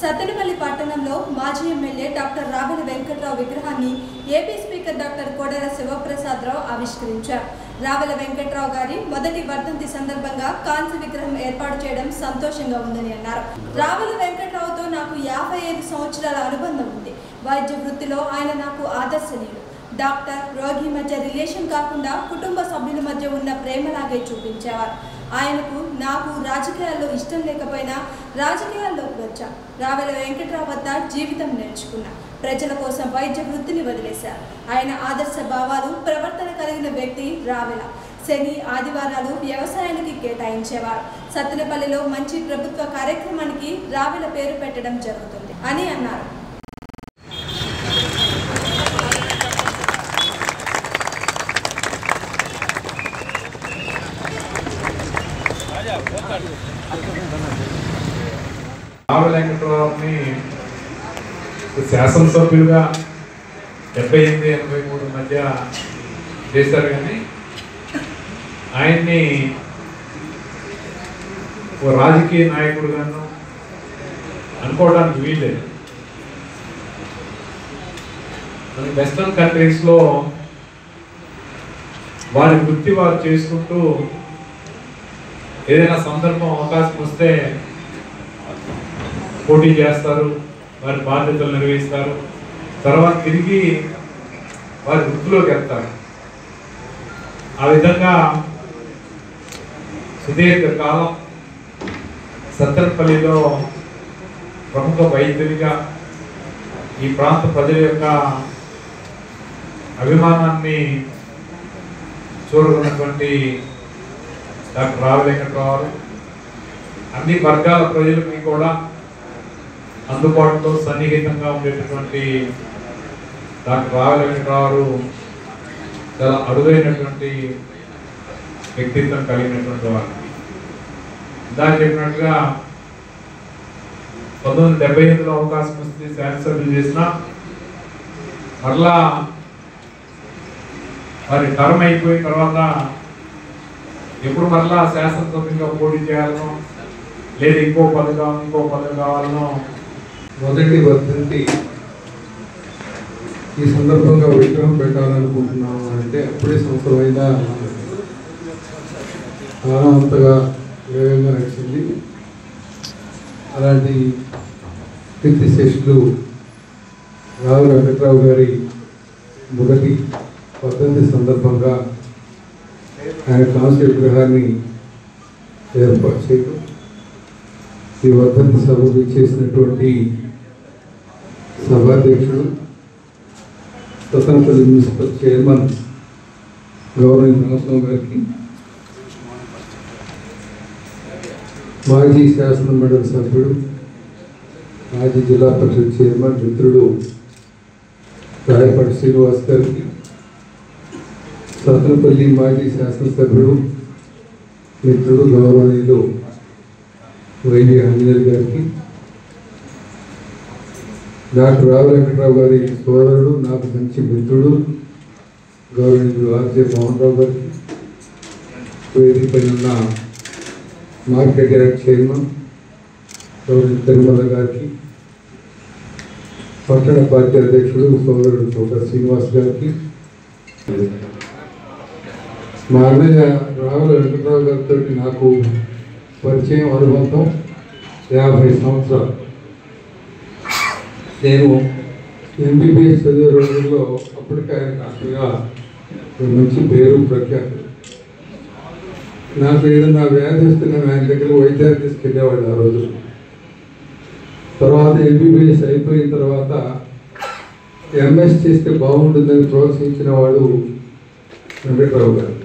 సత్తెనపల్లి పట్టణంలో మాజీ MLA doctor Ravela Venkatrao విగ్రహాన్ని AP speaker doctor Kodela Sivaprasadarao ఆవిష్కరించారు రావెల వెంకట్రావు గారి మొదటి వర్ధంతి సందర్భంగా కాంతి విగ్రహం ఏర్పాటు చేయడం సంతోషంగా ఉందని అన్నారు రావెల వెంకట్రావుతో నాకు యాభై ఐదు సంవత్సరాల అనుబంధం ఉంది వైద్య వృత్తిలో ఆయన నాకు ఆదర్శనీయుడు డాక్టర్ రోగి మధ్య రిలేషన్ కాకుండా కుటుంబ సభ్యుల మధ్య ఉన్న ప్రేమలాగే చూపించేవారు ఆయనకు నాకు రాజకీయాల్లో ఇష్టం లేకపోయినా రాజకీయాల్లోకి వచ్చా రావెల వెంకట్రావు వద్ద జీవితం నేర్చుకున్నా ప్రజల కోసం వైద్య వృత్తిని వదిలేశారు ఆయన ఆదర్శ భావాలు ప్రవర్తన కలిగిన వ్యక్తి రావెల శని ఆదివారాలు వ్యవసాయానికి కేటాయించేవారు సత్తెనపల్లిలో మంచి ప్రభుత్వ కార్యక్రమానికి రావెల పేరు పెట్టడం జరుగుతుంది అని అన్నారు రావు వెంకటరావుని శాసనసభ్యులుగా డెబ్బై ఎనిమిది ఎనభై మూడు మధ్య చేశారు కానీ ఆయన్ని ఓ రాజకీయ నాయకుడుగాను అనుకోవడానికి వీల్లేదు మన వెస్ట్రన్ కంట్రీస్లో వారి వృత్తి వారు చేసుకుంటూ ఏదైనా సందర్భం అవకాశం వస్తే పోటీ చేస్తారు వారి బాధ్యతలు నిర్వహిస్తారు తర్వాత తిరిగి వారి వృత్తిలోకి వెళ్తారు ఆ విధంగా సుదీర్ఘ కాలం సత్తెనపల్లిలో ప్రముఖ వైద్యునిగా ఈ ప్రాంత ప్రజల యొక్క అభిమానాన్ని చూరుకున్నటువంటి డాక్టర్ రావు వెంకట్రావు అన్ని వర్గాల ప్రజలకి కూడా అందుబాటులో సన్నిహితంగా ఉండేటటువంటి డాక్టర్ రావు వెంకట్రావు చాలా అరుదైనటువంటి వ్యక్తిత్వం కలిగినటువంటి వారు ఇందాక చెప్పినట్టుగా పంతొమ్మిది వందల డెబ్బై ఎనిమిదిలో అవకాశం వస్తే శాసనసభ్యులు చేసిన మరలా వారి టర్మ్ అయిపోయిన తర్వాత ఎప్పుడు మరలా శాసనసభ్యులుగా పోటీ చేయాలనో లేదు ఇంకో పదవి కావాలి ఇంకో పదవి కావాలనో మొదటి వర్ధంతి ఈ సందర్భంగా విగ్రహం పెట్టాలనుకుంటున్నాము అంటే అప్పుడే సంవత్సరం అయినా చాలా అంతగా వేగంగా నడిచింది అలాంటి కీర్తి శేషులు రావు వెంకట్రావు గారి మొదటి వర్ధంతి సందర్భంగా ఆయన కాంస్య విగ్రహాన్ని ఏర్పాటు చేయడం ఈ వర్ధంతి సభకు చేసినటువంటి సభాధ్యక్షుడు స్వతంత్ర మున్సిపల్ చైర్మన్ గౌరవ నరసింహ గారికి మాజీ శాసన మండలి సభ్యుడు మాజీ జిల్లా పరిషత్ చైర్మన్ మిత్రుడు రాయపాటి శ్రీనివాస్ గారికి సతనపల్లి మాజీ శాసనసభ్యుడు మిత్రుడు గౌరవనీయులు వైవి ఆంజనేయులు గారికి డాక్టర్ రావు వెంకట్రావు గారి సోదరుడు నాకు మంచి మిత్రుడు గౌరవనీయులు ఆర్జే మోహన్ రావు గారికి వేదికపై ఉన్న మార్కెట్ డైరెక్ట్ చైర్మన్ గౌరవ తిరుమల గారికి పట్టణ పార్టీ అధ్యక్షుడు సోదరుడు చౌక శ్రీనివాస్ గారికి మా అన్నయ్య రావుల వెంకట్రావు గారితో నాకు పరిచయం అనుబంధం యాభై సంవత్సరాలు నేను ఎంబీబీఎస్ చదివే రోజుల్లో అప్పటికే ఆయన కాస్తగా మంచి పేరు ప్రఖ్యాతి నాకు ఏదైనా వ్యాధి వస్తే నేను ఆయన దగ్గర వైద్యాన్ని తీసుకెళ్ళేవాడు ఆ రోజు తర్వాత ఎంబీబీఎస్ అయిపోయిన తర్వాత ఎంఎస్ చేస్తే బాగుంటుందని ప్రోత్సహించిన వాడు వెంకట్రావు గారు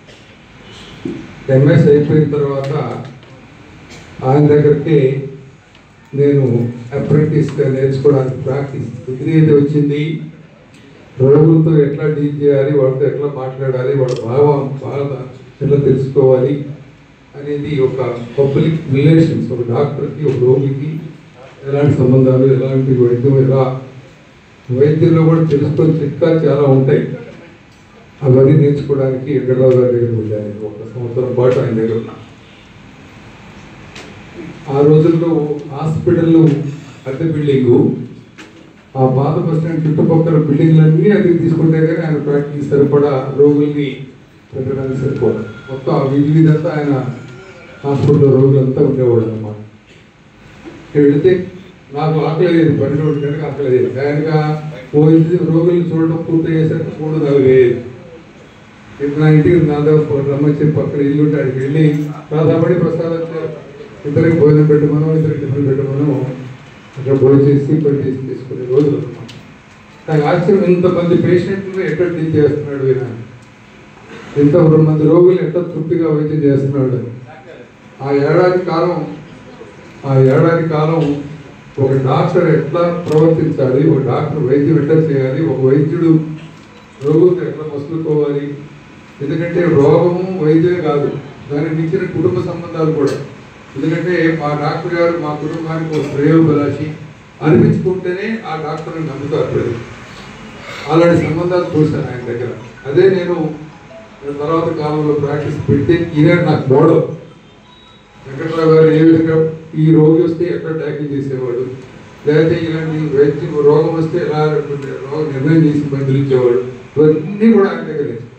ఎంఎస్ అయిపోయిన తర్వాత ఆయన దగ్గరికి నేను అప్రెంటిస్గా నేర్చుకోవడానికి ప్రాక్టీస్ డిగ్రీ అయితే వచ్చింది రోగులతో ఎట్లా డీల్ చేయాలి వాళ్ళతో ఎట్లా మాట్లాడాలి వాళ్ళ భావం బాధ ఎట్లా తెలుసుకోవాలి అనేది ఒక పబ్లిక్ రిలేషన్స్ ఒక డాక్టర్కి ఒక రోగికి ఎలాంటి సంబంధాలు ఎలాంటి వైద్యం ఎలా వైద్యంలో కూడా తెలుసుకొని చిట్కాలు చాలా ఉంటాయి అవన్నీ నేర్చుకోవడానికి వెంకటరావు గారి దగ్గరికి వెళ్ళాను ఒక సంవత్సరం పాటు ఆయన దగ్గర ఉన్నా ఆ రోజుల్లో హాస్పిటల్ అద్దె బిల్డింగు ఆ పాత బస్ స్టాండ్ చుట్టుపక్కల బిల్డింగ్లన్నీ అది తీసుకుంటే కానీ ఆయన ప్రాక్టీస్ సరిపడా రోగుల్ని పెట్టడానికి సరిపోదు మొత్తం ఆ వీధి వీధంతా ఆయన హాస్పిటల్లో రోగులంతా ఉండేవాడు అనమాట వెళితే నాకు ఆకలి లేదు పనిలో ఉండడానికి ఆకలి లేదు ఆయనగా పోయింది రోగుల్ని చూడడం పూర్తి చేశాక మూడు నాలుగు వేలు ఇప్పుడు నా ఇంటికి దాదాపు రమ్మచ్చి పక్కన ఇల్లు ఉంటే అక్కడికి వెళ్ళి రాధాపడి ప్రసాదం చే- ఇద్దరికి భోజనం పెట్టమను ఇద్దరికి టిఫిన్ పెట్టమను అక్కడ భోజనం చేసి పని తీసుకునే రోజులు అన్నమాట నాకు ఆశ్చర్యం ఇంతమంది పేషెంట్లు ఎక్కడ డీల్ చేస్తున్నాడు ఈయన ఎంత మంది రోగులు ఎంత తృప్తిగా వైద్యం చేస్తున్నాడు ఆ ఏడాది కాలం ఆ ఏడాది కాలం ఒక డాక్టర్ ఎట్లా ప్రవర్తించాలి ఒక డాక్టర్ వైద్యం ఎట్లా చేయాలి ఒక వైద్యుడు రోగులతో ఎట్లా మసులుకోవాలి ఎందుకంటే రోగము వైద్యమే కాదు దానికి మించిన కుటుంబ సంబంధాలు కూడా ఎందుకంటే మా డాక్టర్ గారు మా కుటుంబానికి ఒక ప్రయోగలాసి అనిపించుకుంటేనే ఆ డాక్టర్ని నమ్ముతారు ప్రజలు అలాంటి సంబంధాలు చూశాను ఆయన దగ్గర అదే నేను తర్వాత కాలంలో ప్రాక్టీస్ పెడితే ఈయన నాకు మోడల్ వెంకట్రావు గారు ఏ విధంగా ఈ రోగి వస్తే ఎక్కడ ట్యాకిల్ చేసేవాడు లేకపోతే ఇలాంటి వైద్యం రోగం వస్తే ఎలా రోగం నిర్ణయం చేసి మందులు ఇచ్చేవాడు ఇవన్నీ కూడా ఆయన దగ్గర నేర్చుకున్నాను.